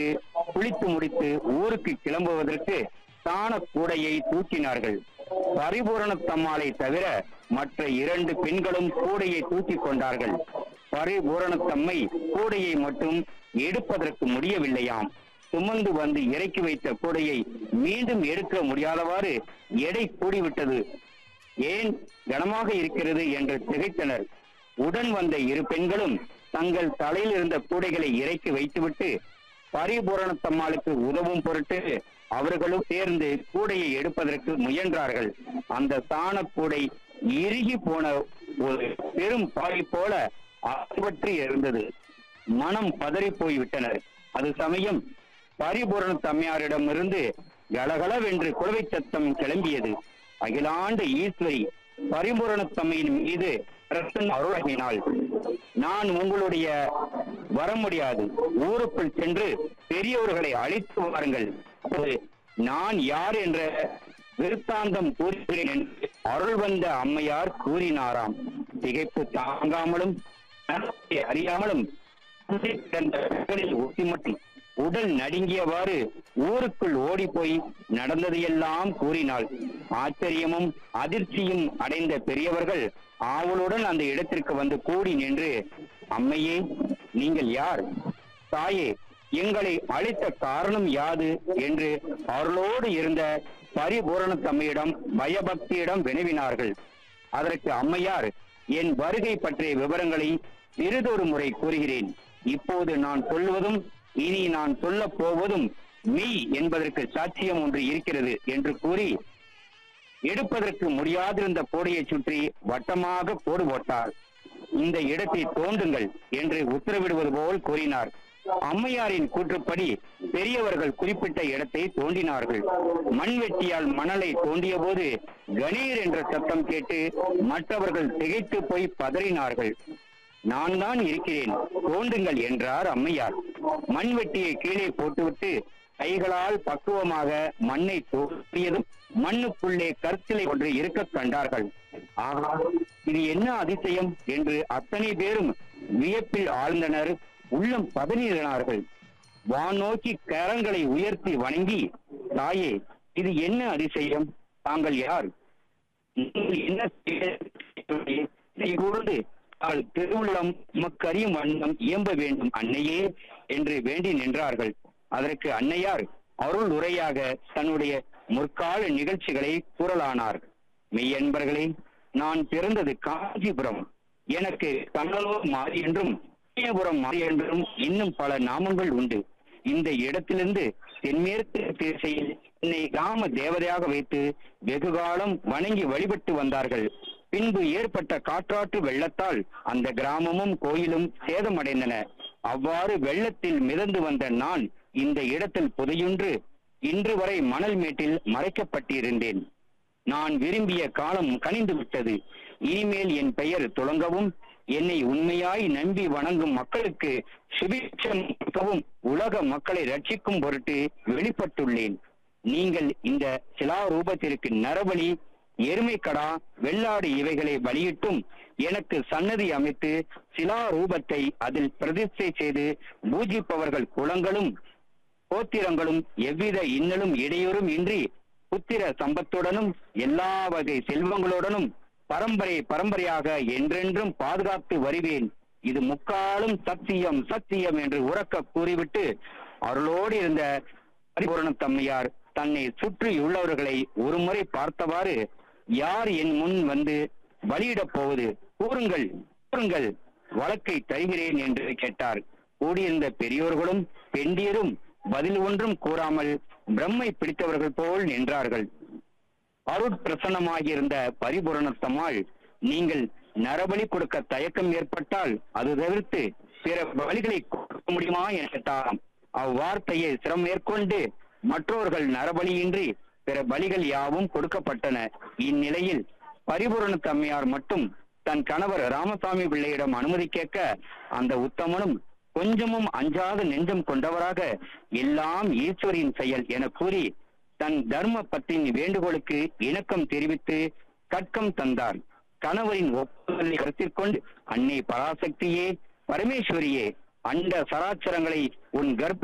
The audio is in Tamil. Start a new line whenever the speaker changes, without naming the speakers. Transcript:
குளித்து முடித்து ஊருக்கு கிளம்புவதற்கு தான கூடையை தூக்கினார்கள் பரிபூரணத்தம்மாளை தவிர மற்ற இரண்டு பெண்களும் கூடையை தூக்கிக் கொண்டார்கள் பரிபூரணத்தம்மை கூடையை மட்டும் எடுப்பதற்கு முடியவில்லையாம் சுமந்து வந்து இறக்கி வைத்த கூடையை மீண்டும் எடுக்க முடியாதவாறு எடை கூடிவிட்டது ஏன் கனமாக இருக்கிறது என்று திகைத்தனர் உடன் வந்த இரு பெண்களும் தங்கள் தலையில் இருந்த கூடைகளை இறக்கி வைத்துவிட்டு பரிபூரணத்தம்மாளுக்கு உதவும் பொருட்டு அவர்களும் சேர்ந்து கூடையை எடுப்பதற்கு முயன்றார்கள் அந்த சாண கூடை இறுகி போன ஒரு பெரும் பாய் போல அகற்றி இருந்தது மனம் பதறி போய்விட்டனர் அது சமயம் பரிபூரண தம்மையாரிடமிருந்து கலகலவென்று குழவை சத்தம் கிளம்பியது அகிலாண்ட ஈஸ்வரி பரிபூரண தம்மையின் மீது பிரசன்ன அருளகினாள் நான் உங்களுடைய வர முடியாது ஊருக்குள் சென்று பெரியவர்களை அழைத்து வாருங்கள் அப்போது நான் யார் என்ற விருத்தாந்தம் கூறுகிறேன் என்று அருள் வந்த அம்மையார் கூறினாராம் திகைப்பு தாங்காமலும் நடத்தை அறியாமலும் அங்கே கிடந்த பெண்களில் ஒட்டி மட்டும் உடல் நடுங்கியவாறு ஊருக்குள் ஓடி போய் நடந்ததையெல்லாம் கூறினாள் ஆச்சரியமும் அதிர்ச்சியும் அடைந்த பெரியவர்கள் ஆவலுடன் அந்த இடத்திற்கு வந்து கூடி நின்று அம்மையே நீங்கள் யார் தாயே எங்களை அழைத்த காரணம் யாது என்று அவர்களோடு இருந்த பரிபூரண தம்மையிடம் பயபக்தியிடம் வினவினார்கள் அதற்கு அம்மையார் என் வருகை பற்றிய விவரங்களை சிறிதொரு முறை கூறுகிறேன் இப்போது நான் சொல்வதும் இனி நான் சொல்லப் போவதும் மெய் என்பதற்கு சாட்சியம் ஒன்று இருக்கிறது என்று கூறி எடுப்பதற்கு முடியாதிருந்த போடையை சுற்றி வட்டமாக போடு போட்டார் இந்த இடத்தை தோண்டுங்கள் என்று உத்தரவிடுவது போல் கூறினார் அம்மையாரின் கூற்றுப்படி பெரியவர்கள் குறிப்பிட்ட இடத்தை தோண்டினார்கள் மண்வெட்டியால் மணலை தோண்டிய போது கணீர் என்ற சத்தம் கேட்டு மற்றவர்கள் திகைத்து போய் பதறினார்கள் நான் தான் இருக்கிறேன் தோண்டுங்கள் என்றார் அம்மையார் மண்வெட்டியை கீழே போட்டுவிட்டு கைகளால் பக்குவமாக மண்ணை தோண்டியதும் மண்ணுக்குள்ளே கற்சிலை ஒன்று இருக்க கண்டார்கள் ஆகா இது என்ன அதிசயம் என்று அத்தனை பேரும் வியப்பில் ஆழ்ந்தனர் உள்ளம் பதறினார்கள் வானோக்கி கரங்களை உயர்த்தி வணங்கி தாயே இது என்ன அதிசயம் தாங்கள் யார் நீங்கள் என்ன செய்ய கூர்ந்து அவள் திருவுள்ளம் மக்கறியும் வண்ணம் இயம்ப வேண்டும் அன்னையே என்று வேண்டி நின்றார்கள் அதற்கு அன்னையார் அருள் உரையாக தன்னுடைய முற்கால நிகழ்ச்சிகளை கூறலானார் மெய்யன்பர்களே நான் பிறந்தது காஞ்சிபுரம் எனக்கு கண்ணலூர் மாறி என்றும் புரம் மாறி என்றும் இன்னும் பல நாமங்கள் உண்டு இந்த இடத்திலிருந்து தென்மேற்கு திசையில் என்னை காம தேவதையாக வைத்து வெகு காலம் வணங்கி வழிபட்டு வந்தார்கள் பின்பு ஏற்பட்ட காற்றாற்று வெள்ளத்தால் அந்த கிராமமும் கோயிலும் சேதமடைந்தன அவ்வாறு வெள்ளத்தில் மிதந்து வந்த நான் இந்த இடத்தில் புதையுன்று இன்று வரை மணல் மேட்டில் மறைக்கப்பட்டிருந்தேன் நான் விரும்பிய காலம் கனிந்து விட்டது இனிமேல் என் பெயர் துளங்கவும் என்னை உண்மையாய் நம்பி வணங்கும் மக்களுக்கு சுபிட்சம் கொடுக்கவும் உலக மக்களை ரட்சிக்கும் பொருட்டு வெளிப்பட்டுள்ளேன் நீங்கள் இந்த சிலா ரூபத்திற்கு நரபலி எருமைக்கடா வெள்ளாடு இவைகளை பலியிட்டும் எனக்கு சன்னதி அமைத்து சிலா ரூபத்தை அதில் பிரதிஷ்டை செய்து பூஜிப்பவர்கள் குலங்களும் கோத்திரங்களும் எவ்வித இன்னலும் இடையூறும் இன்றி புத்திர சம்பத்துடனும் எல்லா வகை செல்வங்களுடனும் பரம்பரை பரம்பரையாக என்றென்றும் பாதுகாத்து வருவேன் இது முக்காலும் சத்தியம் சத்தியம் என்று உறக்க கூறிவிட்டு அருளோடு இருந்த பரிபூரண தம்மையார் தன்னை சுற்றியுள்ளவர்களை ஒருமுறை பார்த்தவாறு யார் என் முன் வந்து பலியிடப் போவது கூறுங்கள் கூறுங்கள் வழக்கை தருகிறேன் என்று கேட்டார் கூடியிருந்த பெரியோர்களும் பெண்டியரும் பதில் ஒன்றும் கூறாமல் பிரம்மை பிடித்தவர்கள் போல் நின்றார்கள் அருட்பிரசன்னமாகியிருந்த பரிபூரணத்தம்மாள் நீங்கள் நரபலி கொடுக்க தயக்கம் ஏற்பட்டால் அது தவிர்த்து பிற பலிகளை கொடுக்க முடியுமா என கேட்டாராம் அவ்வார்த்தையை சிரம் மேற்கொண்டு மற்றவர்கள் நரபலியின்றி பிற பலிகள் யாவும் கொடுக்கப்பட்டன இந்நிலையில் பரிபூரண தம்மையார் மட்டும் தன் கணவர் ராமசாமி பிள்ளையிடம் அனுமதி கேட்க அந்த உத்தமனும் கொஞ்சமும் அஞ்சாத நெஞ்சம் கொண்டவராக எல்லாம் ஈஸ்வரின் செயல் என கூறி தன் தர்ம பத்தின் வேண்டுகோளுக்கு இணக்கம் தெரிவித்து கட்கம் தந்தார் கணவரின் ஒப்புதலை கருத்தில் கொண்டு அன்னை பராசக்தியே பரமேஸ்வரியே அண்ட சராச்சரங்களை உன் கர்ப்ப